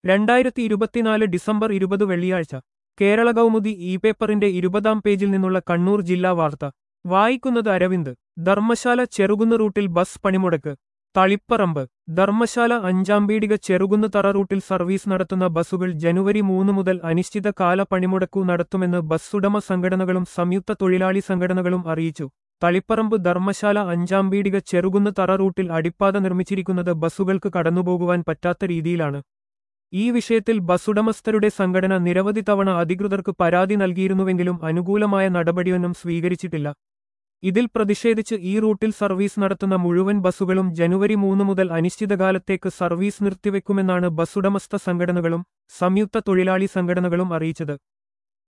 രണ്ടായിരത്തി ഇരുപത്തിനാല് ഡിസംബർ ഇരുപത് വെള്ളിയാഴ്ച കേരള കൗമുദി ഇ പേപ്പറിന്റെ ഇരുപതാം പേജിൽ നിന്നുള്ള കണ്ണൂർ ജില്ലാ വാർത്ത വായിക്കുന്നത് അരവിന്ദ് ധർമ്മശാല ചെറുകുന്ന് റൂട്ടിൽ ബസ് പണിമുടക്ക് തളിപ്പറമ്പ് ധർമ്മശാല അഞ്ചാംപീടിക ചെറുകുന്ന് തറ റൂട്ടിൽ സർവീസ് നടത്തുന്ന ബസ്സുകൾ ജനുവരി മൂന്ന് മുതൽ അനിശ്ചിതകാല പണിമുടക്കു നടത്തുമെന്ന് ബസ്സുടമ സംഘടനകളും സംയുക്ത തൊഴിലാളി സംഘടനകളും അറിയിച്ചു തളിപ്പറമ്പ് ധർമ്മശാല അഞ്ചാംപീടിക ചെറുകുന്ന് തറ റൂട്ടിൽ അടിപ്പാത നിർമ്മിച്ചിരിക്കുന്നത് ബസ്സുകൾക്ക് കടന്നുപോകുവാൻ പറ്റാത്ത രീതിയിലാണ് ഈ വിഷയത്തിൽ ബസ്സുടമസ്ഥരുടെ സംഘടന നിരവധി തവണ അധികൃതർക്ക് പരാതി നൽകിയിരുന്നുവെങ്കിലും അനുകൂലമായ നടപടിയൊന്നും സ്വീകരിച്ചിട്ടില്ല ഇതിൽ പ്രതിഷേധിച്ച് ഈ റൂട്ടിൽ സർവീസ് നടത്തുന്ന മുഴുവൻ ബസ്സുകളും ജനുവരി മൂന്ന് മുതൽ അനിശ്ചിതകാലത്തേക്ക് സർവീസ് നിർത്തിവെക്കുമെന്നാണ് ബസ്സുടമസ്ഥ സംഘടനകളും സംയുക്ത തൊഴിലാളി സംഘടനകളും അറിയിച്ചത്